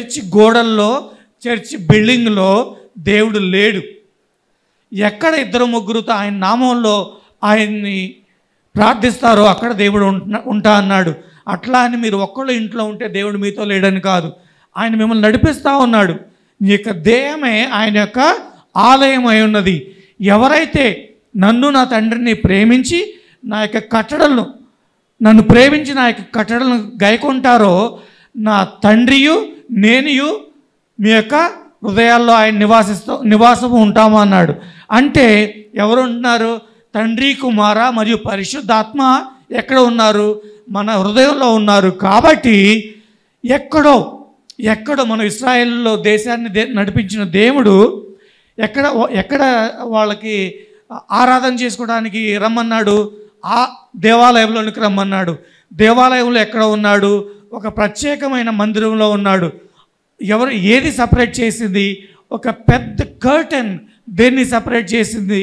church గోడల్లో church బిల్డింగ్లో దేవుడు లేడు ఎక్కడ ఇద్దరు ముగ్గురుతో ఆయన నామంలో ఆయన్ని ప్రార్థిస్తారో అక్కడ దేవుడు ఉంటున్నా- ఉంటా అన్నాడు అట్లా అని మీరు ఒక్కళ్ళు ఇంట్లో ఉంటే దేవుడు మీతో లేడని కాదు ఆయన మిమ్మల్ని నడిపిస్తూ ఉన్నాడు నీ యొక్క దేహమే ఆయన యొక్క ఆలయం అయి ఉన్నది ఎవరైతే నన్ను నా తండ్రిని ప్రేమించి నా యొక్క కట్టడలను నన్ను ప్రేమించి నా యొక్క కట్టడలను గైకొంటారో నా తండ్రియు నేనియు మీ యొక్క హృదయాల్లో ఆయన నివాసిస్తూ నివాసము ఉంటాము అన్నాడు అంటే ఎవరు ఉంటున్నారు తండ్రి కుమార మరియు పరిశుద్ధాత్మ ఎక్కడ ఉన్నారు మన హృదయంలో ఉన్నారు కాబట్టి ఎక్కడో ఎక్కడో మన ఇస్రాయేల్లో దేశాన్ని దే నడిపించిన దేవుడు ఎక్కడ ఎక్కడ వాళ్ళకి ఆరాధన చేసుకోవడానికి రమ్మన్నాడు ఆ దేవాలయంలోనికి రమ్మన్నాడు దేవాలయంలో ఎక్కడ ఉన్నాడు ఒక ప్రత్యేకమైన మందిరంలో ఉన్నాడు ఎవరు ఏది సపరేట్ చేసింది ఒక పెద్ద కర్టన్ దేన్ని సపరేట్ చేసింది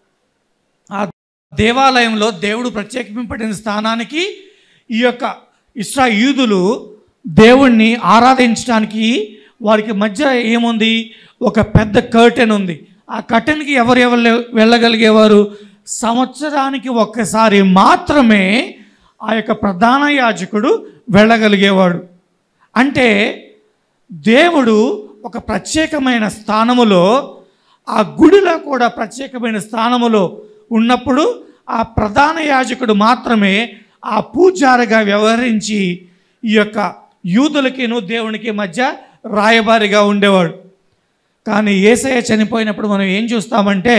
ఆ దేవాలయంలో దేవుడు ప్రత్యేకింపబడిన స్థానానికి ఈ యొక్క ఇస్రా యూదులు దేవుణ్ణి ఆరాధించడానికి వారికి మధ్య ఏముంది ఒక పెద్ద కర్టెన్ ఉంది ఆ కర్టెన్కి ఎవరు ఎవరు వెళ్ళగలిగేవారు సంవత్సరానికి ఒక్కసారి మాత్రమే ఆ యొక్క ప్రధాన యాజకుడు వెళ్ళగలిగేవాడు అంటే దేవుడు ఒక ప్రత్యేకమైన స్థానములో ఆ గుడిలో కూడా ప్రత్యేకమైన స్థానములో ఉన్నప్పుడు ఆ ప్రధాన యాజకుడు మాత్రమే ఆ పూజారిగా వ్యవహరించి ఈ యొక్క యూదులకిను దేవునికి మధ్య రాయబారిగా ఉండేవాడు కానీ ఏసయ్య చనిపోయినప్పుడు మనం ఏం చూస్తామంటే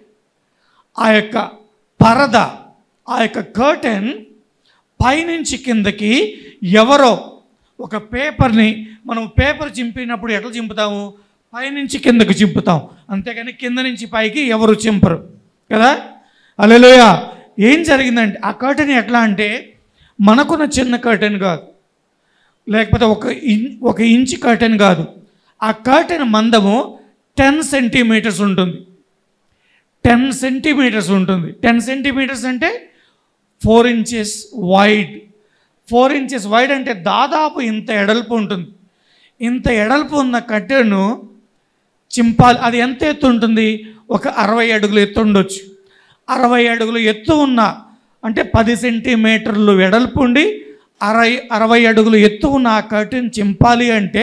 ఆ యొక్క పరద ఆ యొక్క కర్టెన్ పైనుంచి కిందకి ఎవరో ఒక పేపర్ని మనం పేపర్ చింపినప్పుడు ఎట్లా చింపుతాము పైనుంచి కిందకు చింపుతాం అంతేగాని కింద నుంచి పైకి ఎవరు చింపరు కదా అలెలోయ ఏం జరిగిందంటే ఆ కర్టెన్ ఎట్లా అంటే మనకున్న చిన్న కర్టెన్ కాదు లేకపోతే ఒక ఇన్ ఒక ఇంచ్ కర్టెన్ కాదు ఆ కర్టెన్ మందము టెన్ సెంటీమీటర్స్ ఉంటుంది టెన్ సెంటీమీటర్స్ ఉంటుంది టెన్ సెంటీమీటర్స్ అంటే four inches wide four inches wide అంటే దాదాపు ఇంత ఎడల్పు ఉంటుంది ఇంత ఎడల్పు ఉన్న కట్టెను చింపాలి అది ఎంత ఎత్తు ఉంటుంది ఒక అరవై అడుగులు ఎత్తు ఉండొచ్చు అరవై అడుగులు ఎత్తు ఉన్న అంటే పది సెంటీమీటర్లు వెడల్పు ఉండి అరవై అరవై అడుగులు ఎత్తు ఉన్న ఆ కర్టెన్ చింపాలి అంటే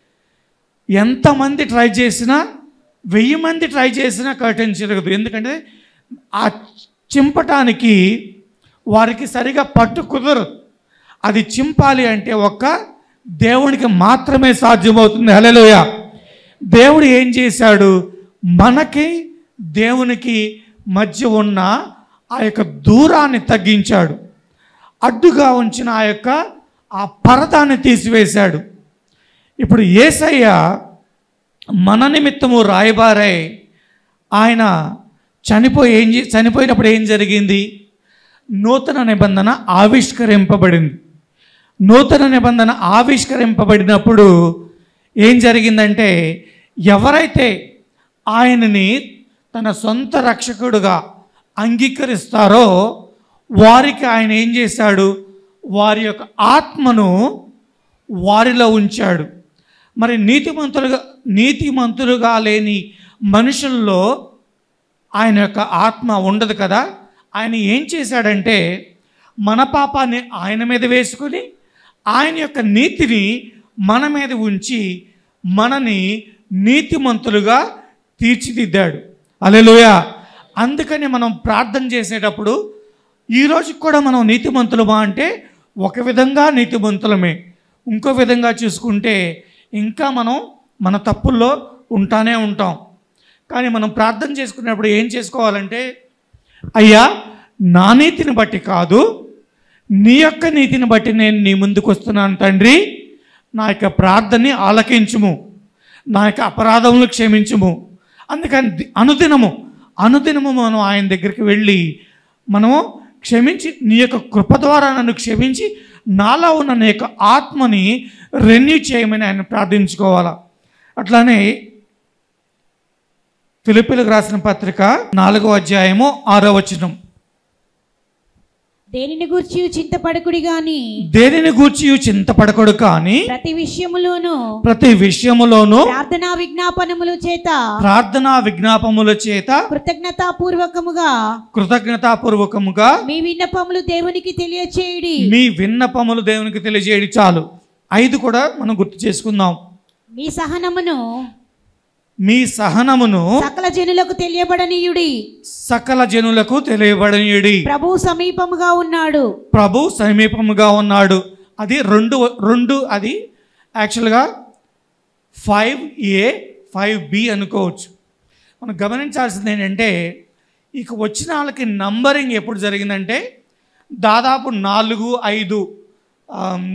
ఎంతమంది ట్రై చేసినా వెయ్యి మంది ట్రై చేసినా కర్టెన్ చిరగదు ఎందుకంటే ఆ చింపటానికి వారికి సరిగా పట్టు కుదరదు అది చింపాలి అంటే ఒక్క దేవునికి మాత్రమే సాధ్యమవుతుంది హలోయ దేవుడు ఏం చేశాడు మనకి దేవునికి మధ్య ఉన్న ఆ యొక్క దూరాన్ని తగ్గించాడు అడ్డుగా ఉంచిన ఆ యొక్క ఆ పరదాన్ని తీసివేశాడు ఇప్పుడు ఏసయ్య మన నిమిత్తము రాయబారై ఆయన చనిపోయి ఏం చే- చనిపోయినప్పుడు ఏం జరిగింది నూతన నిబంధన ఆవిష్కరింపబడింది నూతన నిబంధన ఆవిష్కరింపబడినప్పుడు ఏం జరిగిందంటే ఎవరైతే ఆయనని తన సొంత రక్షకుడుగా అంగీకరిస్తారో వారికి ఆయన ఏం చేశాడు వారి యొక్క ఆత్మను వారిలో ఉంచాడు మరి నీతిమంతులుగా నీతిమంతులుగా లేని మనుషుల్లో ఆయన యొక్క ఆత్మ ఉండదు కదా ఆయన ఏం చేశాడంటే మన పాపాన్ని ఆయన మీద వేసుకుని ఆయన యొక్క నీతిని మన మీద ఉంచి మనని నీతిమంతులుగా తీర్చిదిద్దాడు అలెలుయ అందుకని మనం ప్రార్థన చేసేటప్పుడు ఈరోజు కూడా మనం నీతిమంతులమా అంటే ఒక విధంగా నీతిమంతులమే ఇంకో విధంగా చూసుకుంటే ఇంకా మనం మన తప్పుల్లో ఉంటానే ఉంటాం కానీ మనం ప్రార్థన చేసుకున్నప్పుడు ఏం చేసుకోవాలంటే అయ్యా నా నీతిని బట్టి కాదు నీ యొక్క నీతిని బట్టి నేను నీ ముందుకు వస్తున్నాను తండ్రి నా యొక్క ప్రార్థనని ఆలకించుము నా యొక్క అపరాధములు క్షమించుము అందుకని ది- అనుదినము అనుదినము మనం ఆయన దగ్గరికి వెళ్ళి మనము క్షమించి నీ యొక్క కృప ద్వారా నన్ను క్షమించి నాలో ఉన్న నీ యొక్క ఆత్మని రెన్యూ చేయమని ఆయన ప్రార్థించుకోవాలా అట్లానే ఫిలిపిలకు రాసిన పత్రిక నాలుగో అధ్యాయము ఆరో వచనం దేనిని గూర్చి చింతపడకుడి గాని దేనిని గూర్చి చింతపడకడు కానీ ప్రతి విషయములోను ప్రతి విషయములోనూ ప్రార్థనా విజ్ఞాపనముల చేత ప్రార్థనా విజ్ఞాపముల చేత కృతజ్ఞతాపూర్వకముగా కృతజ్ఞతాపూర్వకముగా మీ విన్నపములు దేవునికి తెలియచేయుడి మీ విన్నపములు దేవునికి తెలియజేయడి చాలు ఐదు కూడా మనం గుర్తు చేసుకుందాం మీ సహనమును మీ సహనమును సకల జనులకు తెలియబడనీయుడి సకల జనులకు తెలియబడనీయుడి ప్రభు సమీపముగా ఉన్నాడు ప్రభు సమీపముగా ఉన్నాడు అది రెండు రెండు అది యాక్చువల్గా ఫైవ్ ఏ ఫైవ్ బి అనుకోవచ్చు మనం గమనించాల్సింది ఏంటంటే ఇక వచ్చిన వాళ్ళకి నంబరింగ్ ఎప్పుడు జరిగిందంటే దాదాపు నాలుగు ఐదు ఆమ్,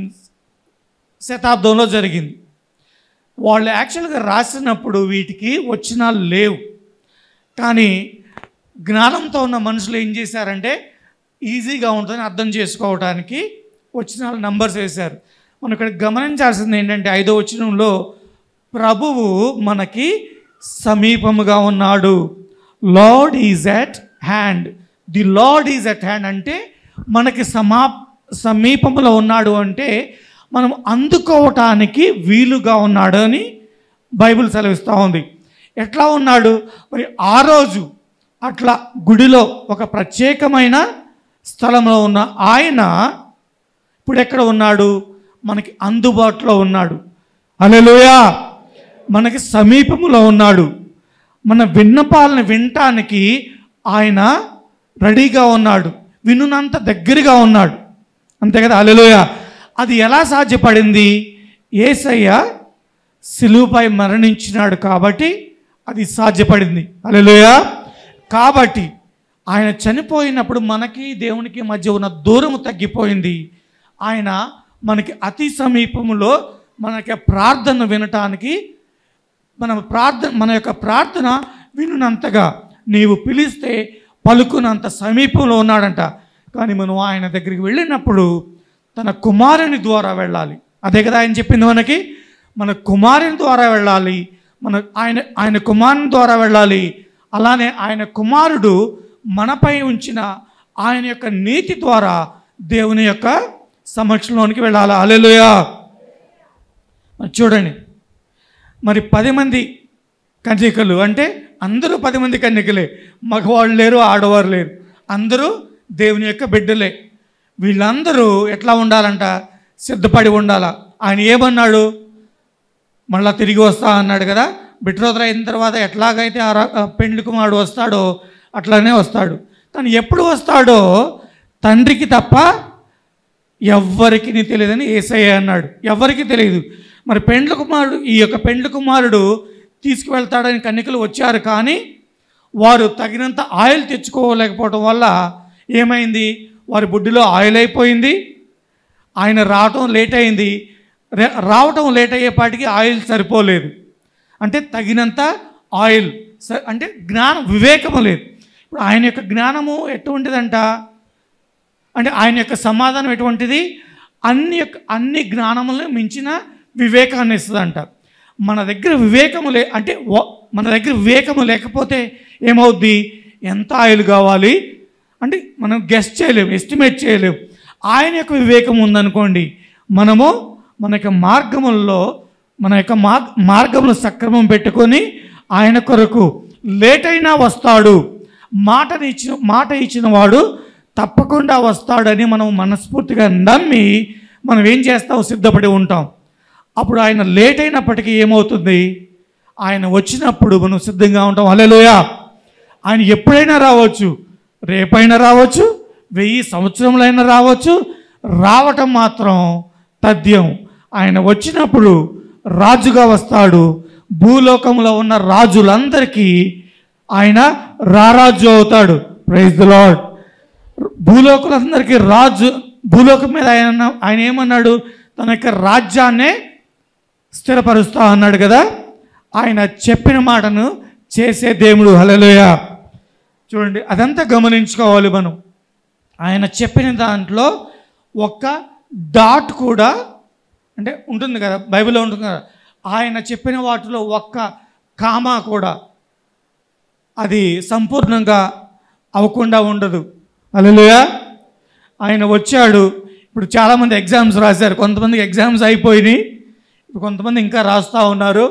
శతాబ్దంలో జరిగింది వాళ్ళు యాక్చువల్గా రాసినప్పుడు వీటికి వచ్చిన లేవు కానీ జ్ఞానంతో ఉన్న మనుషులు ఏం చేశారంటే ఈజీగా ఉంటుందని అర్థం చేసుకోవడానికి వచ్చిన నంబర్స్ వేశారు మనం ఇక్కడ గమనించాల్సింది ఏంటంటే ఐదో వచనంలో ప్రభువు మనకి సమీపముగా ఉన్నాడు Lord is at hand the Lord is at hand అంటే మనకి సమా సమీపంలో ఉన్నాడు అంటే మనం అందుకోవటానికి వీలుగా ఉన్నాడు అని బైబిల్ సెలవిస్తూ ఉంది ఎట్లా ఉన్నాడు మరి ఆ రోజు అట్లా గుడిలో ఒక ప్రత్యేకమైన స్థలంలో ఉన్న ఆయన ఇప్పుడు ఎక్కడ ఉన్నాడు మనకి అందుబాటులో ఉన్నాడు అలెలుయా మనకి సమీపంలో ఉన్నాడు మన విన్నపాలను వినటానికి ఆయన రెడీగా ఉన్నాడు వినునంత దగ్గరగా ఉన్నాడు అంతే కదా అలెలుయ అది ఎలా సాధ్యపడింది ఏసయ్య సిలువుపై మరణించినాడు కాబట్టి అది సాధ్యపడింది అలెలుయ కాబట్టి ఆయన చనిపోయినప్పుడు మనకి దేవునికి మధ్య ఉన్న దూరము తగ్గిపోయింది ఆయన మనకి అతి సమీపములో మనకి ప్రార్థన వినటానికి మన ప్రార్థన మన యొక్క ప్రార్థన వినునంతగా నీవు పిలిస్తే పలుకునంత సమీపంలో ఉన్నాడంట కానీ మనం ఆయన దగ్గరికి వెళ్ళినప్పుడు తన కుమారుని ద్వారా వెళ్ళాలి అదే కదా ఆయన చెప్పింది మనకి మన కుమారుని ద్వారా వెళ్ళాలి మన ఆయన ఆయన కుమారుని ద్వారా వెళ్ళాలి అలానే ఆయన కుమారుడు మనపై ఉంచిన ఆయన యొక్క నీతి ద్వారా దేవుని యొక్క సమక్షంలోనికి వెళ్ళాలి అలెలుయా మరి చూడండి మరి పది మంది కన్యకలు అంటే అందరూ పది మంది కన్యకలే మగవాళ్ళు లేరు ఆడవారు లేరు అందరూ దేవుని యొక్క బిడ్డలే వీళ్ళందరూ ఎట్లా ఉండాలంట సిద్ధపడి ఉండాలా ఆయన ఏమన్నాడు మళ్ళా తిరిగి వస్తా అన్నాడు కదా బిట్రోదర అయిన తర్వాత ఎట్లాగైతే ఆ ర- ఆ పెండ్లి కుమారుడు వస్తాడో అట్లానే వస్తాడు కానీ ఎప్పుడు వస్తాడో తండ్రికి తప్ప ఎవ్వరికి తెలియదని ఏసయ్య అన్నాడు ఎవ్వరికి తెలియదు మరి పెండ్ల కుమారుడు ఈ యొక్క పెండ్ల కుమారుడు తీసుకువెళ్తాడని కన్నికలు వచ్చారు కానీ వారు తగినంత ఆయిల్ తెచ్చుకోలేకపోవడం వల్ల ఏమైంది వారి బుడ్డిలో ఆయిల్ అయిపోయింది ఆయన రావటం లేట్ అయింది రే- రావటం లేట్ అయ్యేపాటికి ఆయిల్ సరిపోలేదు అంటే తగినంత ఆయిల్ స- అంటే జ్ఞానం వివేకము లేదు ఇప్పుడు ఆయన యొక్క జ్ఞానము ఎటువంటిదంట అంటే ఆయన యొక్క సమాధానం ఎటువంటిది అన్ని యొక్క అన్ని జ్ఞానములను మించిన వివేకాన్ని ఇస్తుందంట మన దగ్గర వివేకము లే అంటే వ- మన దగ్గర వివేకము లేకపోతే ఏమవుద్ది ఎంత ఆయిల్ కావాలి అంటే మనం గెస్ట్ చేయలేము ఎస్టిమేట్ చేయలేము ఆయన యొక్క వివేకం ఉందనుకోండి మనము మన యొక్క మార్గముల్లో మన యొక్క మార్ మార్గములు సక్రమం పెట్టుకొని ఆయన కొరకు లేట్ అయినా వస్తాడు మాటని ఇచ్చిన మాట ఇచ్చిన వాడు తప్పకుండా వస్తాడని మనం మనస్ఫూర్తిగా నమ్మి మనం ఏం చేస్తాం సిద్ధపడి ఉంటాం అప్పుడు ఆయన లేట్ అయినప్పటికీ ఏమవుతుంది ఆయన వచ్చినప్పుడు మనం సిద్ధంగా ఉంటాం అలెలోయ ఆయన ఎప్పుడైనా రావచ్చు రేపైనా రావచ్చు వెయ్యి సంవత్సరములైనా రావచ్చు రావటం మాత్రం తథ్యం ఆయన వచ్చినప్పుడు రాజుగా వస్తాడు భూలోకంలో ఉన్న రాజులందరికీ ఆయన రారాజు అవుతాడు ప్రైజ్ ద లాడ్ భూలోకులందరికీ రాజు భూలోకం మీద ఆయన ఆయన ఏమన్నాడు తన యొక్క రాజ్యాన్నే స్థిరపరుస్తా అన్నాడు కదా ఆయన చెప్పిన మాటను చేసే దేవుడు హలలోయ చూడండి అదంతా గమనించుకోవాలి మనం ఆయన చెప్పిన దాంట్లో ఒక్క డాట్ కూడా అంటే ఉంటుంది కదా బైబిల్లో ఉంటుంది కదా ఆయన చెప్పిన వాటిలో ఒక్క కామా కూడా అది సంపూర్ణంగా అవ్వకుండా ఉండదు అలలుయా ఆయన వచ్చాడు ఇప్పుడు చాలామంది ఎగ్జామ్స్ రాశారు కొంతమందికి ఎగ్జామ్స్ అయిపోయినాయి ఇప్పుడు కొంతమంది ఇంకా రాస్తూ ఉన్నారు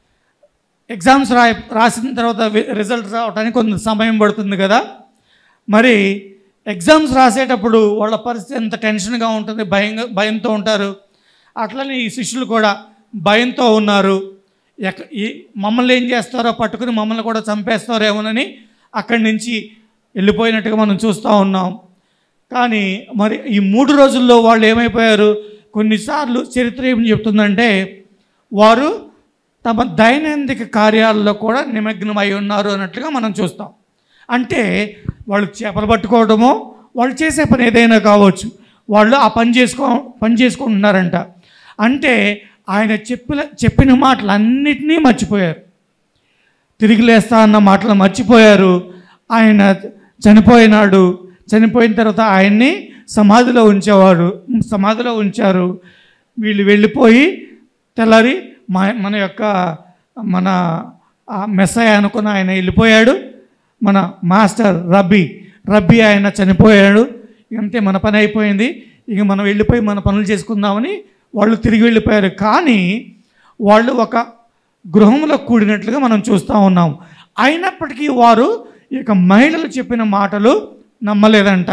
ఎగ్జామ్స్ రా రాసిన తర్వాత వి- రిజల్ట్ రావడానికి కొంత సమయం పడుతుంది కదా మరి ఎగ్జామ్స్ రాసేటప్పుడు వాళ్ళ పరిస్థితి ఎంత టెన్షన్గా ఉంటుంది భయంగా భయంతో ఉంటారు అట్లనే ఈ శిష్యులు కూడా భయంతో ఉన్నారు ఎక్క ఈ మమ్మల్ని ఏం చేస్తారో పట్టుకుని మమ్మల్ని కూడా చంపేస్తారేమోనని అక్కడి నుంచి వెళ్ళిపోయినట్టుగా మనం చూస్తూ ఉన్నాం కానీ మరి ఈ మూడు రోజుల్లో వాళ్ళు ఏమైపోయారు కొన్నిసార్లు చరిత్ర ఏం చెప్తుందంటే వారు తమ దైనందిక కార్యాలలో కూడా నిమగ్నమై ఉన్నారు అన్నట్లుగా మనం చూస్తాం అంటే వాళ్ళు చేపలు పట్టుకోవడమో వాళ్ళు చేసే పని ఏదైనా కావచ్చు వాళ్ళు ఆ పని చేసుకో పని చేసుకుంటున్నారంట అంటే ఆయన చెప్పిన చెప్పిన మాటలన్నిటినీ మర్చిపోయారు తిరిగి లేస్తా అన్న మాటలు మర్చిపోయారు ఆయన చనిపోయినాడు చనిపోయిన తర్వాత ఆయన్ని సమాధిలో ఉంచేవారు సమాధిలో ఉంచారు వీళ్ళు వెళ్ళిపోయి తెల్లారి మా మన యొక్క మన ఆ మెస్సయ్య అనుకున్న ఆయన వెళ్ళిపోయాడు మన మాస్టర్ రబ్బీ రబ్బీ ఆయన చనిపోయాడు అంతే మన పని అయిపోయింది ఇక మనం వెళ్ళిపోయి మన పనులు చేసుకుందామని వాళ్ళు తిరిగి వెళ్ళిపోయారు కానీ వాళ్ళు ఒక గృహంలో కూడినట్లుగా మనం చూస్తూ ఉన్నాం అయినప్పటికీ వారు ఇక మహిళలు చెప్పిన మాటలు నమ్మలేదంట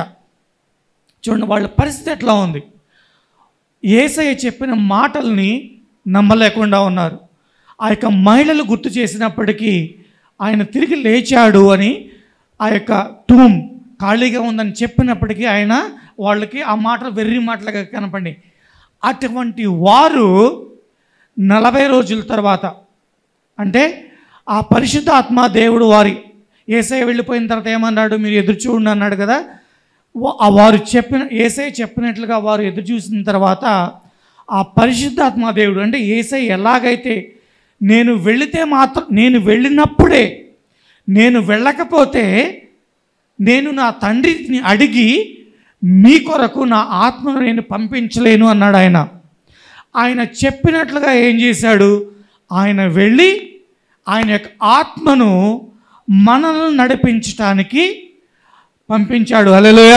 చూడండి వాళ్ళ పరిస్థితి ఎట్లా ఉంది ఏసయ్య చెప్పిన మాటల్ని నమ్మలేకుండా ఉన్నారు ఆ యొక్క మహిళలు గుర్తు చేసినప్పటికీ ఆయన తిరిగి లేచాడు అని ఆ యొక్క టూమ్ ఖాళీగా ఉందని చెప్పినప్పటికీ ఆయన వాళ్ళకి ఆ మాటలు వెర్రి మాటలుగా కనపడి అటువంటి వారు నలభై రోజుల తర్వాత అంటే ఆ పరిశుద్ధ ఆత్మ దేవుడు వారి ఏసై వెళ్ళిపోయిన తర్వాత ఏమన్నాడు మీరు ఎదురు చూడండి అన్నాడు కదా వా- ఆ వారు చెప్పిన ఏసై చెప్పినట్లుగా వారు ఎదురు చూసిన తర్వాత ఆ పరిశుద్ధాత్మ దేవుడు అంటే ఏసై ఎలాగైతే నేను వెళితే మాత్రం నేను వెళ్ళినప్పుడే నేను వెళ్ళకపోతే నేను నా తండ్రిని అడిగి మీ కొరకు నా ఆత్మను నేను పంపించలేను అన్నాడు ఆయన ఆయన చెప్పినట్లుగా ఏం చేశాడు ఆయన వెళ్ళి ఆయన యొక్క ఆత్మను మనల్ని నడిపించటానికి పంపించాడు అలెలుయ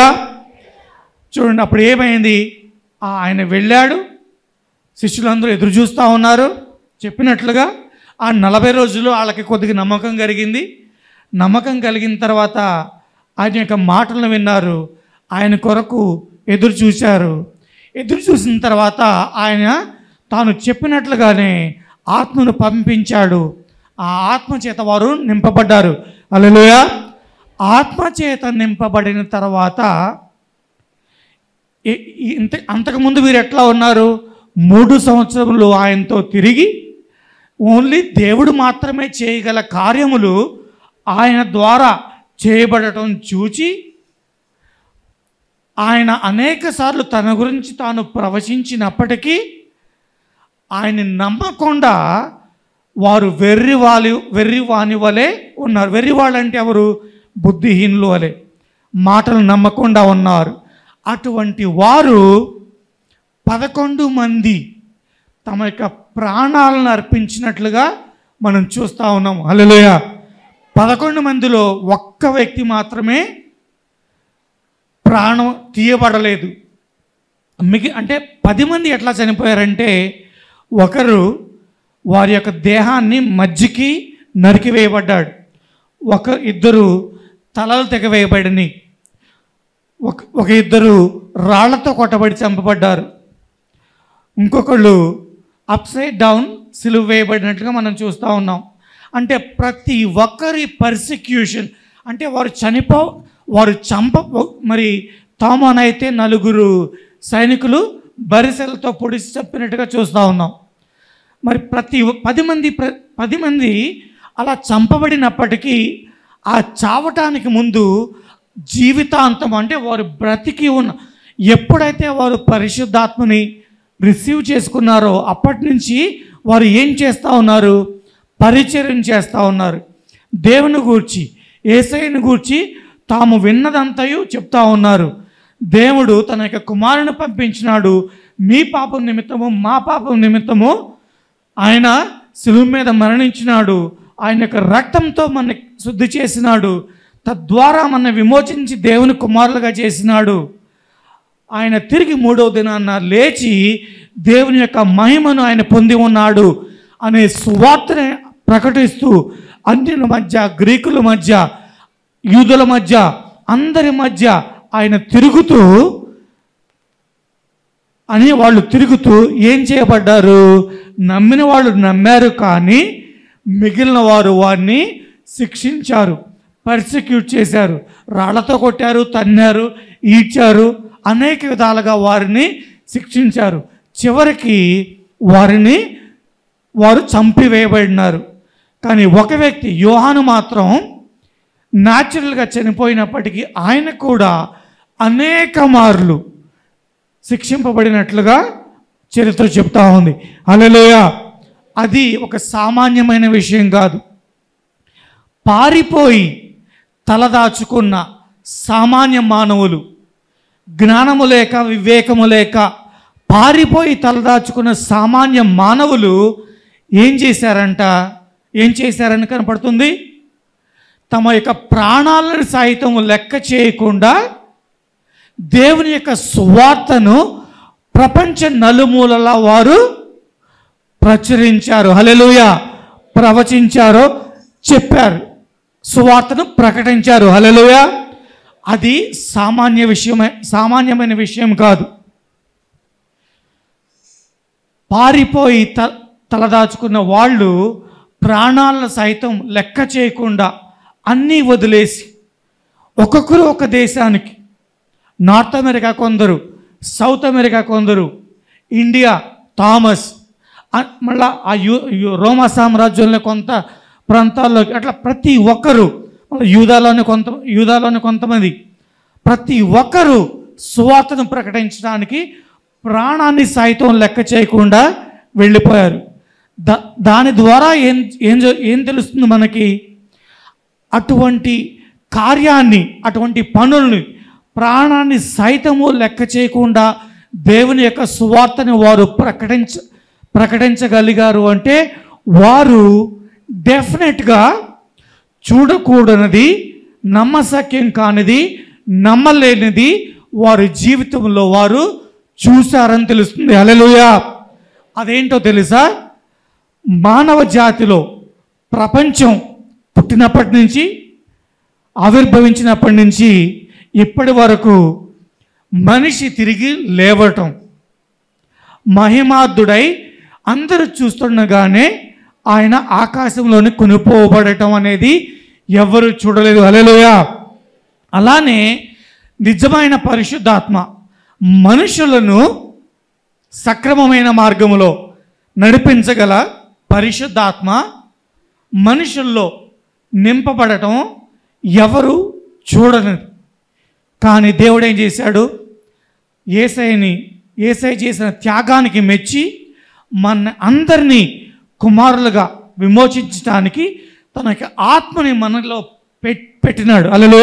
చూడండి అప్పుడు ఏమైంది ఆ ఆయన వెళ్ళాడు శిష్యులందరూ ఎదురు చూస్తూ ఉన్నారు చెప్పినట్లుగా ఆ నలభై రోజులు వాళ్ళకి కొద్దిగా నమ్మకం కలిగింది నమ్మకం కలిగిన తర్వాత ఆయన యొక్క మాటలను విన్నారు ఆయన కొరకు ఎదురు చూశారు ఎదురు చూసిన తర్వాత ఆయన తాను చెప్పినట్లుగానే ఆత్మను పంపించాడు ఆ ఆత్మ చేత వారు నింపబడ్డారు అలలుయ ఆత్మ చేత నింపబడిన తర్వాత ఈ- ఈ- ఇంత అంతకుముందు వీరు ఎట్లా ఉన్నారు మూడు సంవత్సరములు ఆయనతో తిరిగి ఓన్లీ దేవుడు మాత్రమే చేయగల కార్యములు ఆయన ద్వారా చేయబడటం చూచి ఆయన అనేక సార్లు తన గురించి తాను ప్రవచించినప్పటికీ ఆయన నమ్మకుండా వారు వెర్రి వాలి వెర్రి వాని వలె ఉన్నారు వెర్రి వాళ్ళంటే ఎవరు బుద్ధిహీనులు వలె మాటలు నమ్మకుండా ఉన్నారు అటువంటి వారు పదకొండు మంది తమ యొక్క ప్రాణాలను అర్పించినట్లుగా మనం చూస్తూ ఉన్నాం హల్లెలూయ పదకొండు మందిలో ఒక్క వ్యక్తి మాత్రమే ప్రాణం తీయబడలేదు మిగి అంటే పది మంది ఎట్లా చనిపోయారంటే ఒకరు వారి యొక్క దేహాన్ని మజ్జికి నరికివేయబడ్డాడు ఒక ఇద్దరు తలలు తెగవేయబడిని ఒక ఒక ఇద్దరు రాళ్లతో కొట్టబడి చంపబడ్డారు ఇంకొకళ్ళు అప్సైడ్ డౌన్ సిలువ వేయబడినట్లుగా మనం చూస్తూ ఉన్నాం అంటే ప్రతి ఒక్కరి పర్సిక్యూషన్ అంటే వారు చనిపో వారు చంప మరి తామనైతే నలుగురు సైనికులు బరిసెలతో పొడిచి చంపినట్టుగా చూస్తూ ఉన్నాం మరి ప్రతి పది మంది ప్ర- పది మంది అలా చంపబడినప్పటికీ ఆ చావటానికి ముందు జీవితాంతం అంటే వారు బ్రతికి ఉన్న ఎప్పుడైతే వారు పరిశుద్ధాత్మని రిసీవ్ చేసుకున్నారో అప్పటి నుంచి వారు ఏం చేస్తూ ఉన్నారు పరిచర్యం చేస్తూ ఉన్నారు దేవుని గూర్చి ఏసైని గూర్చి తాము విన్నదంతయు చెప్తా ఉన్నారు దేవుడు తన యొక్క కుమారుని పంపించినాడు మీ పాపం నిమిత్తము మా పాపం నిమిత్తము ఆయన శిలువ మీద మరణించినాడు ఆయన యొక్క రక్తంతో మన శుద్ధి చేసినాడు తద్వారా మన విమోచించి దేవుని కుమారులుగా చేసినాడు ఆయన తిరిగి మూడవ దినాన్న లేచి దేవుని యొక్క మహిమను ఆయన పొంది ఉన్నాడు అనే సువార్తని ప్రకటిస్తూ అన్యుల మధ్య గ్రీకుల మధ్య యూదుల మధ్య అందరి మధ్య ఆయన తిరుగుతూ అని వాళ్ళు తిరుగుతూ ఏం చేయబడ్డారు నమ్మిన వాళ్ళు నమ్మారు కానీ మిగిలిన వారు వారిని శిక్షించారు పర్సిక్యూట్ చేశారు రాళ్లతో కొట్టారు తన్నారు ఈడ్చారు అనేక విధాలుగా వారిని శిక్షించారు చివరికి వారిని వారు చంపివేయబడినారు కానీ ఒక వ్యక్తి యోహాను మాత్రం న్యాచురల్గా చనిపోయినప్పటికీ ఆయన కూడా అనేక మార్లు శిక్షింపబడినట్లుగా చరిత్ర చెప్తా ఉంది అలలోయ అది ఒక సామాన్యమైన విషయం కాదు పారిపోయి తలదాచుకున్న సామాన్య మానవులు జ్ఞానము లేక వివేకము లేక పారిపోయి తలదాచుకున్న సామాన్య మానవులు ఏం చేశారంట ఏం చేశారని కనపడుతుంది తమ యొక్క ప్రాణాలను సైతం లెక్క చేయకుండా దేవుని యొక్క సువార్తను ప్రపంచ నలుమూలలా వారు ప్రచురించారు హలెలుయ ప్రవచించారు చెప్పారు సువార్తను ప్రకటించారు హలెలుయ అది సామాన్య విషయమే సామాన్యమైన విషయం కాదు పారిపోయి త తలదాచుకున్న వాళ్ళు ప్రాణాలను సైతం లెక్క చేయకుండా అన్నీ వదిలేసి ఒక్కొక్కరు ఒక దేశానికి నార్త్ అమెరికా కొందరు సౌత్ అమెరికా కొందరు ఇండియా థామస్ ఆ- మళ్ళా ఆ యూ యూ- రోమా సామ్రాజ్యంలో కొంత ప్రాంతాల్లోకి అట్లా ప్రతి ఒక్కరు మళ్ళీ యూదాలోని కొంత యూదాలోని కొంతమంది ప్రతి ఒక్కరూ సువార్తను ప్రకటించడానికి ప్రాణాన్ని సైతం లెక్క చేయకుండా వెళ్ళిపోయారు దా దాని ద్వారా ఏం ఏం జ- ఏం తెలుస్తుంది మనకి అటువంటి కార్యాన్ని అటువంటి పనుల్ని ప్రాణాన్ని సైతము లెక్క చేయకుండా దేవుని యొక్క సువార్తని వారు ప్రకటించ ప్రకటించగలిగారు అంటే వారు డెఫినెట్గా చూడకూడనిది నమ్మశక్యం కానిది నమ్మలేనిది వారి జీవితంలో వారు చూశారని తెలుస్తుంది హల్లెలూయా అదేంటో తెలుసా మానవ జాతిలో ప్రపంచం పుట్టినప్పటి నుంచి ఆవిర్భవించినప్పటి నుంచి ఇప్పటి వరకు మనిషి తిరిగి లేవటం మహిమార్థుడై అందరూ చూస్తుండగానే ఆయన ఆకాశంలోని కొనుపోబడటం అనేది ఎవరు చూడలేదు హల్లెలూయ అలానే నిజమైన పరిశుద్ధాత్మ మనుషులను సక్రమమైన మార్గములో నడిపించగల పరిశుద్ధాత్మ మనుషుల్లో నింపబడటం ఎవరు చూడలేదు కానీ దేవుడు ఏం చేశాడు ఏసైని ఏసై చేసిన త్యాగానికి మెచ్చి మన అందరినీ కుమారులుగా విమోచించడానికి తన యొక్క ఆత్మని మనలో పెట్ పెట్టినాడు అలలోయ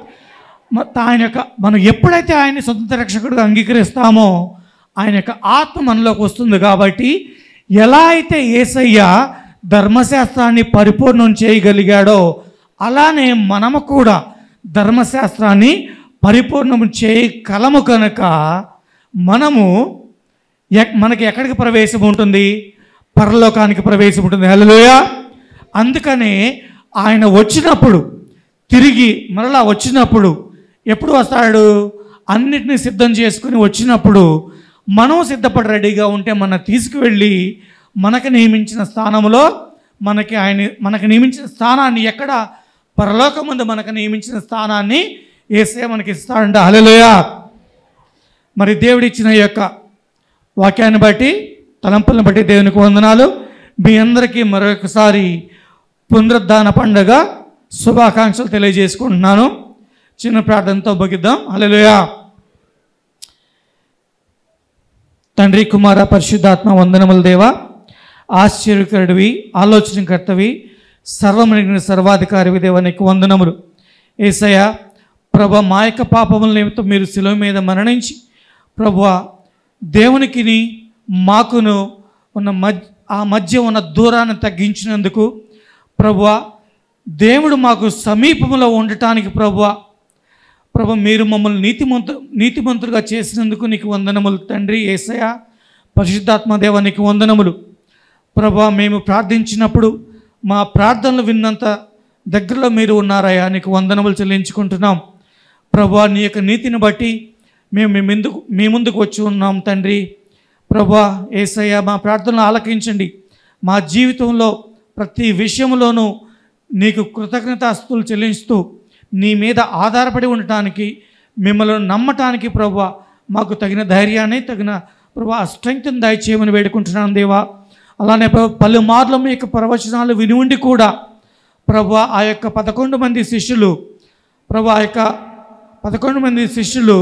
ఆయన యొక్క మనం ఎప్పుడైతే ఆయన్ని సొంత రక్షకుడిగా అంగీకరిస్తామో ఆయన యొక్క ఆత్మ మనలోకి వస్తుంది కాబట్టి ఎలా అయితే ఏసయ్య ధర్మశాస్త్రాన్ని పరిపూర్ణం చేయగలిగాడో అలానే మనము కూడా ధర్మశాస్త్రాన్ని పరిపూర్ణం చేయగలము కనుక మనము ఎక్- మనకి ఎక్కడికి ప్రవేశం ఉంటుంది పరలోకానికి ప్రవేశం ఉంటుంది హల్లెలూయ అందుకనే ఆయన వచ్చినప్పుడు తిరిగి మరలా వచ్చినప్పుడు ఎప్పుడు వస్తాడు అన్నిటినీ సిద్ధం చేసుకుని వచ్చినప్పుడు మనం సిద్ధపడి రెడీగా ఉంటే మన తీసుకువెళ్ళి మనకు నియమించిన స్థానంలో మనకి ఆయన మనకు నియమించిన స్థానాన్ని ఎక్కడ పరలోకముందు మనకు నియమించిన స్థానాన్ని ఏసే మనకి ఇస్తాడంట హల్లెలూయా మరి దేవుడిచ్చిన ఈ యొక్క వాక్యాన్ని బట్టి తలంపులను బట్టి దేవునికి వందనాలు మీ అందరికీ మరొకసారి పునరుద్ధాన పండుగ శుభాకాంక్షలు తెలియజేసుకుంటున్నాను చిన్న ప్రార్థనతో బగిద్దాం హల్లెలూయా తండ్రి కుమార పరిశుద్ధాత్మ వందనముల దేవా ఆశ్చర్యకరుడివి ఆలోచనకర్తవి సర్వమనిగిన సర్వాధికారి దేవ నీకు వందనములు ఏసయ్య ప్రభ మా యొక్క పాపముల నిమిత్తం మీరు శిలువ మీద మరణించి ప్రభు దేవునికిని మాకును ఉన్న మధ్య ఆ మధ్య ఉన్న దూరాన్ని తగ్గించినందుకు ప్రభువ దేవుడు మాకు సమీపంలో ఉండటానికి ప్రభువ ప్రభు మీరు మమ్మల్ని నీతిమంతు నీతిమంతులుగా చేసినందుకు నీకు వందనములు తండ్రి ఏసయ పరిశుద్ధాత్మ దేవ నీకు వందనములు ప్రభా మేము ప్రార్థించినప్పుడు మా ప్రార్థనలు విన్నంత దగ్గరలో మీరు ఉన్నారయ్యా నీకు వందనములు చెల్లించుకుంటున్నాం ప్రభా నీ యొక్క నీతిని బట్టి మేము మీ ముందుకు మీ ముందుకు వచ్చి ఉన్నాం తండ్రి ప్రభా ఏసయ్య మా ప్రార్థనలు ఆలకించండి మా జీవితంలో ప్రతి విషయంలోనూ నీకు కృతజ్ఞతాస్తులు చెల్లిస్తూ నీ మీద ఆధారపడి ఉండటానికి మిమ్మల్ని నమ్మటానికి ప్రభా మాకు తగిన ధైర్యాన్ని తగిన ప్రభా స్ట్రెంగ్త్ని దయచేయమని వేడుకుంటున్నాను దేవా అలానే ప్రభు పలుమార్లు మీ యొక్క ప్రవచనాలు విని ఉండి కూడా ప్రభా ఆ యొక్క పదకొండు మంది శిష్యులు ప్రభా ఆ యొక్క పదకొండు మంది శిష్యులు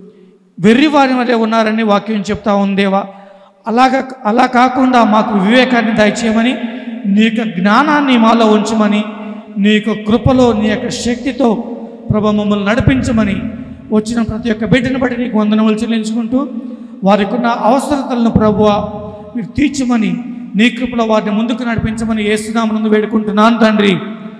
వెర్రివారి వలె ఉన్నారని వాక్యం చెప్తా ఉందేవా అలాగ అలా కాకుండా మాకు వివేకాన్ని దయచేయమని నీ యొక్క జ్ఞానాన్ని మాలో ఉంచమని నీ యొక్క కృపలో నీ యొక్క శక్తితో ప్రభు మమ్మల్ని నడిపించమని వచ్చిన ప్రతి ఒక్క బిడ్డను బట్టి నీకు వందనములు చెల్లించుకుంటూ వారికి ఉన్న అవసరతలను ప్రభువ మీరు తీర్చమని నీ కృపలో వారిని ముందుకు నడిపించమని ఏసునామనందు వేడుకుంటున్నాను తండ్రి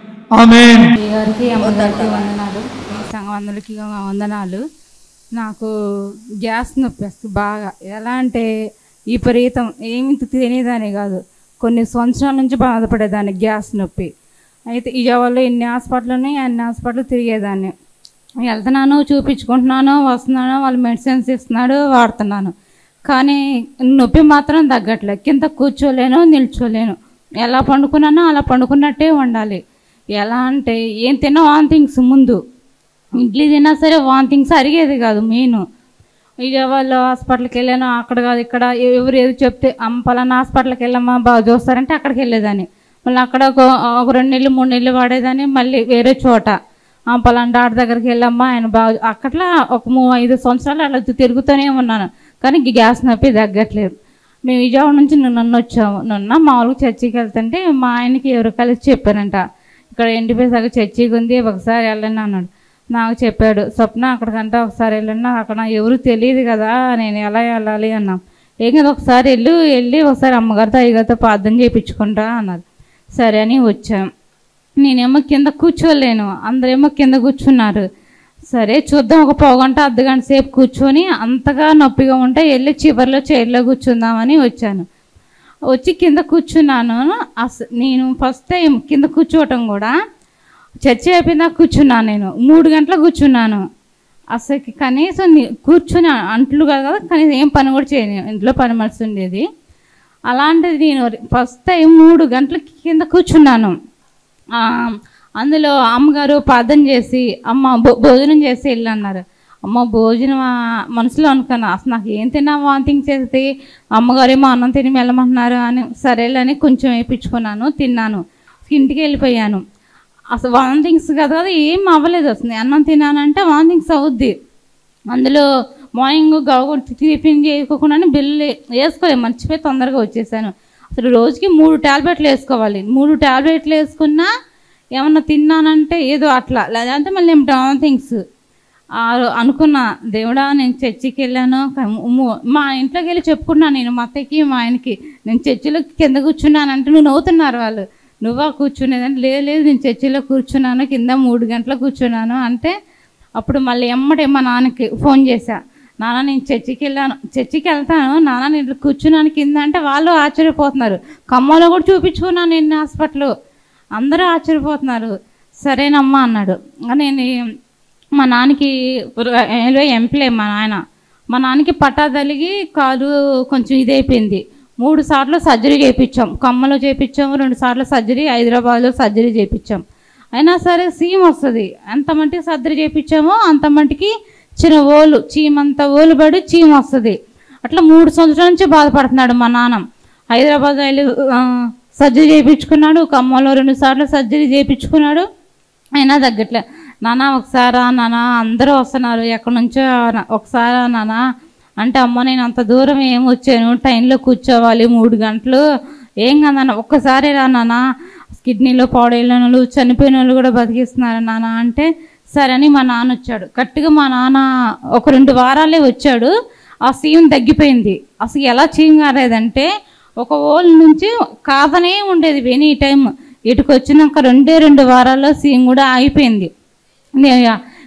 ఆమెన్ ఈ గారికి అమ్మగారికి వందనాలు ఈ సంఘవందలకి వందనాలు నాకు గ్యాస్ నొప్పి వస్తుంది బాగా ఎలా అంటే విపరీతం ఏమి తినేదాన్ని కాదు కొన్ని సంవత్సరాల నుంచి బాధపడేదాన్ని గ్యాస్ నొప్పి అయితే విజయవాడలో ఎన్ని హాస్పిటల్ ఉన్నాయి అన్ని హాస్పిటల్ తిరిగేదాన్ని వెళ్తున్నాను చూపించుకుంటున్నాను వస్తున్నాను వాళ్ళు మెడిసిన్స్ ఇస్తున్నాడు వాడుతున్నాను కానీ నొప్పి మాత్రం తగ్గట్లేదు కింద కూర్చోలేను నిల్చోలేను ఎలా పండుకున్నానో అలా పండుకున్నట్టే ఉండాలి ఎలా అంటే ఏం తిన్నా వాంతింగ్స్ ముందు ఇడ్లీ తిన్నా సరే వాంతింగ్స్ అరిగేది కాదు మెయిన్ విజయవాడలో హాస్పిటల్కి వెళ్ళాను అక్కడ కాదు ఇక్కడ ఎవరు ఏది చెప్తే అమ్మ పలానా హాస్పిటల్కి వెళ్ళమ్మా బాగా చూస్తారంటే అక్కడికి వెళ్ళేదాన్ని మళ్ళీ అక్కడ ఒక ఒక రెండు నెలలు మూడు నెలలు వాడేదాన్ని మళ్ళీ వేరే చోట ఆ పలానా డాక్టర్ దగ్గరికి వెళ్ళమ్మా ఆయన బాగా అక్కట్లా ఒక మూ ఐదు సంవత్సరాలు అలా తిరుగుతూనే ఉన్నాను కానీ ఈ గ్యాస్ నొప్పి తగ్గట్లేదు మేము విజయవాడ నుంచి నన్ను వచ్చాము నిన్న మామూలుగా చర్చికి వెళ్తుంటే మా ఆయనకి ఎవరు కలిసి చెప్పారంట ఇక్కడ ఎండిపోయి సగం చర్చికి ఉంది ఒకసారి వెళ్ళండి అన్నాడు నాకు చెప్పాడు స్వప్న అక్కడికంటే ఒకసారి వెళ్ళండి అక్కడ ఎవరు తెలియదు కదా నేను ఎలా వెళ్ళాలి అన్నా ఏం కదా ఒకసారి వెళ్ళు వెళ్ళి ఒకసారి అమ్మగారితో అయ్యగారితో ప్రార్థన చేయించుకుంటా అన్నారు సరే అని వచ్చాం నేనేమో కింద కూర్చోలేను అందరేమో కింద కూర్చున్నారు సరే చూద్దాం ఒక పావుగంట అర్ధ గంట సేపు కూర్చొని అంతగా నొప్పిగా ఉంటే వెళ్ళి చివరిలో చైర్లో కూర్చుందామని వచ్చాను వచ్చి కింద కూర్చున్నాను అస నేను ఫస్ట్ టైం కింద కూర్చోవటం కూడా చర్చ అయిపోయిందా కూర్చున్నాను నేను మూడు గంటలకు కూర్చున్నాను అసలు కనీసం ని- కూర్చొని అంట్లు కాదు కదా కనీసం ఏం పని కూడా చేయను ఇంట్లో పని మనిషి ఉండేది అలాంటిది నేను ఫస్ట్ టైం మూడు గంటలకి కింద కూర్చున్నాను ఆ, అందులో అమ్మగారు ప్రార్థన చేసి అమ్మ భో- భోజనం చేసి వెళ్ళు అన్నారు అమ్మ భోజనం ఆ, మనసులో అనుకున్నా అసలు నాకు ఏం తిన్నా వాంతింగ్ చేస్తే అమ్మగారేమో అన్నం తిని వెళ్ళమంటున్నారు అని సరేలే అని కొంచెం వేయించుకున్నాను తిన్నాను ఇంటికి వెళ్ళిపోయాను అసలు వాంతింగ్స్ కదా కదా ఏం అవ్వలేదు అసలు అన్నం తిన్నానంటే వాంతింగ్స్ అవుద్ది అందులో మార్నింగ్ గవ టిఫిన్ చేసుకోకుండా బిల్లు వేసుకోలేదు మర్చిపోయి తొందరగా వచ్చేసాను అసలు రోజుకి మూడు టాబ్లెట్లు వేసుకోవాలి మూడు టాబ్లెట్లు వేసుకున్నా ఏమన్నా తిన్నానంటే ఏదో అట్లా లేదంటే మళ్ళీ డౌన్ థింగ్స్ అనుకున్నా దేవుడా నేను చర్చికి వెళ్ళాను క- ము- మా ఇంట్లోకి వెళ్ళి చెప్పుకున్నాను నేను మా అత్తయ్యకి మా ఆయనకి నేను చర్చిలో కింద కూర్చున్నానంటే నువ్వు నవ్వుతున్నారు వాళ్ళు నువ్వా కూర్చునేదని లేదు లేదు నేను చర్చిలో కూర్చున్నాను కింద మూడు గంటలకు కూర్చున్నాను అంటే అప్పుడు మళ్ళీ ఎమ్మటే మా నాన్నకి ఫోన్ చేశా నాన్న నేను చర్చికి వెళ్ళాను చర్చికి వెళ్తాను నాన్న నేను ఇట్లా కూర్చున్నాను కింద అంటే వాళ్ళు ఆశ్చర్యపోతున్నారు ఖమ్మంలో కూడా చూపించుకున్నాను నేను హాస్పిటల్ అందరూ ఆశ్చర్యపోతున్నారు సరేనమ్మా అన్నాడు నేను మా నాన్నకి రైల్వే ఎంప్లే మా నాయన మా నాన్నకి పట్టా తలిగి కాలు కొంచెం ఇదైపోయింది మూడు సార్లు సర్జరీ చేయించాం ఖమ్మంలో చేయించాము రెండు సార్లు సర్జరీ హైదరాబాద్లో సర్జరీ చేయించాం అయినా సరే సీమ్ వస్తుంది ఎంత మట్టికి సర్జరీ చేయించామో అంత మట్టికి చిన్న ఓలు చీమంత ఓలు పడి చీమ వస్తుంది అట్లా మూడు సంవత్సరాల నుంచి బాధపడుతున్నాడు మా నాన్న హైదరాబాద్ వెళ్ళి ఆ, సర్జరీ చేయించుకున్నాడు ఖమ్మంలో రెండు సార్లు సర్జరీ చేయించుకున్నాడు అయినా తగ్గట్లే నాన్న ఒకసారా నాన్న అందరూ వస్తున్నారు ఎక్కడి నుంచో నా- ఒకసారా నాన్న అంటే అమ్మ నేను అంత దూరం ఏం వచ్చాను ట్రైన్లో కూర్చోవాలి మూడు గంటలు ఏం కాదన్న ఒక్కసారి రా నాన్న కిడ్నీలో పాడైన వాళ్ళు చనిపోయిన వాళ్ళు కూడా బతికిస్తున్నారు నాన్న అంటే సరే అని మా నాన్న వచ్చాడు గట్టిగా మా నాన్న ఒక రెండు వారాలే వచ్చాడు ఆ సీమ్ తగ్గిపోయింది అసలు ఎలా చీమ్ కాలేదంటే ఒక ఓల్ నుంచి కాదనే ఉండేది ఎనీ టైం ఇటుకు వచ్చినాక రెండే రెండు వారాల్లో సీమ్ కూడా ఆగిపోయింది నే-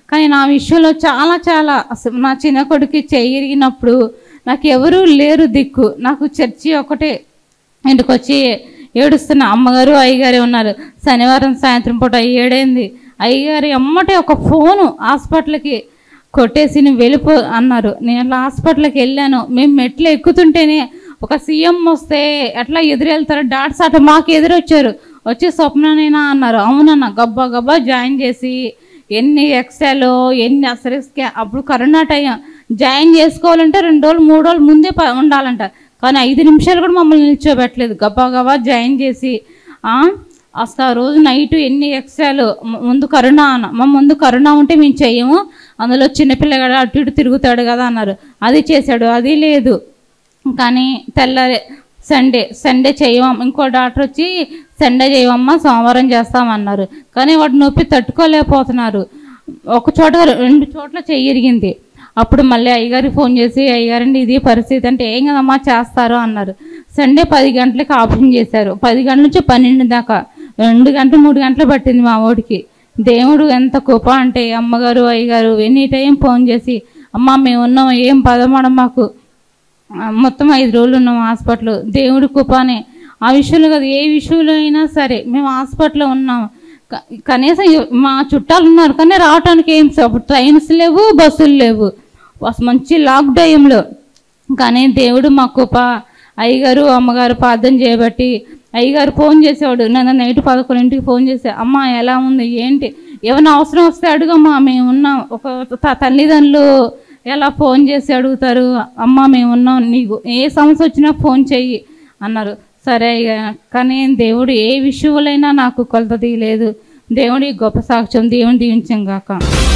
కానీ నా విషయంలో చాలా చాలా అసలు నా చిన్న కొడుకు చెయ్యిరిగినప్పుడు నాకు ఎవరూ లేరు దిక్కు నాకు చర్చి ఒకటే ఇంటికి వచ్చి ఏడుస్తున్న అమ్మగారు అయ్యగారే ఉన్నారు శనివారం సాయంత్రం పూట ఏడైంది అయ్యగారి అమ్మటే ఒక ఫోను హాస్పిటల్కి కొట్టేసి నువ్వు వెళ్ళిపో అన్నారు నేను అట్లా హాస్పిటల్కి వెళ్ళాను మేము మెట్లు ఎక్కుతుంటేనే ఒక సీఎం వస్తే ఎట్లా ఎదురు వెళ్తారు డాట్స్ అట మాకు ఎదురొచ్చారు వచ్చి స్వప్ననేనా అన్నారు అవునన్న గబ్బా గబ్బా జాయిన్ చేసి ఎన్ని ఎక్స్ఎల్ ఎన్ని అసలు స్కా- అప్పుడు కరోనా టైం జాయిన్ చేసుకోవాలంటే రెండు రోజులు మూడు రోజులు ముందే ప- ఉండాలంట కానీ ఐదు నిమిషాలు కూడా మమ్మల్ని నిల్చోబెట్టలేదు గబ్బా గబ్బా జాయిన్ చేసి ఆ, అసలు ఆ రోజు నైట్ ఎన్ని ఎక్స్ఎల్ ముందు కరోనా అన్న మా ముందు కరోనా ఉంటే మేము చెయ్యము అందులో చిన్నపిల్లగాడు అటు ఇటు తిరుగుతాడు కదా అన్నారు అది చేశాడు అది లేదు కానీ తెల్లారి సండే సండే చేయమమ్మ ఇంకో డాక్టర్ వచ్చి సండే చేయమమ్మా సోమవారం చేస్తామన్నారు కానీ వాడు నొప్పి తట్టుకోలేకపోతున్నారు ఒక చోట రెండు చోట్ల చెయ్యి ఇరిగింది అప్పుడు మళ్ళీ అయ్యగారికి ఫోన్ చేసి అయ్యగారండి ఇది పరిస్థితి అంటే ఏం కదమ్మా చేస్తారు అన్నారు సండే పది గంటలకి ఆపరేషన్ చేశారు పది గంటల నుంచి పన్నెండు దాకా రెండు గంటలు మూడు గంటలు పట్టింది మా ఓడికి దేవుడు ఎంత కృప అంటే అమ్మగారు అయ్యగారు ఎనీ టైం ఫోన్ చేసి అమ్మ మేము ఉన్నాం ఏం పదమడం మాకు ఆ, మొత్తం ఐదు రోజులు ఉన్నాం హాస్పిటల్ దేవుడి కృపనే ఆ విషయంలో కాదు ఏ విషయంలో అయినా సరే మేము హాస్పిటల్లో ఉన్నాం క- కనీసం ఎవ- మా చుట్టాలు ఉన్నారు కానీ రావడానికి ఏం స- అప్పుడు ట్రైన్స్ లేవు బస్సులు లేవు అసలు మంచి లాక్ టైంలో కానీ దేవుడు మా కృప అయ్యగారు అమ్మగారు ప్రార్థన చేయబట్టి అయ్యగారు ఫోన్ చేసేవాడు నన్ను నైట్ పదకొండింటికి ఫోన్ చేసే అమ్మ ఎలా ఉంది ఏంటి ఏమైనా అవసరం వస్తే అడుగమ్మా మేము ఉన్నాం ఒక త- తల్లిదండ్రులు ఎలా ఫోన్ చేసి అడుగుతారు అమ్మ మేము ఉన్నాం నీకు ఏ సమస్య వచ్చినా ఫోన్ చెయ్యి అన్నారు సరే ఇక కానీ దేవుడు ఏ విషయంలోనైనా నాకు కొలత తీయలేదు దేవుడి గొప్ప సాక్ష్యం దేవుని దీవించాం కాక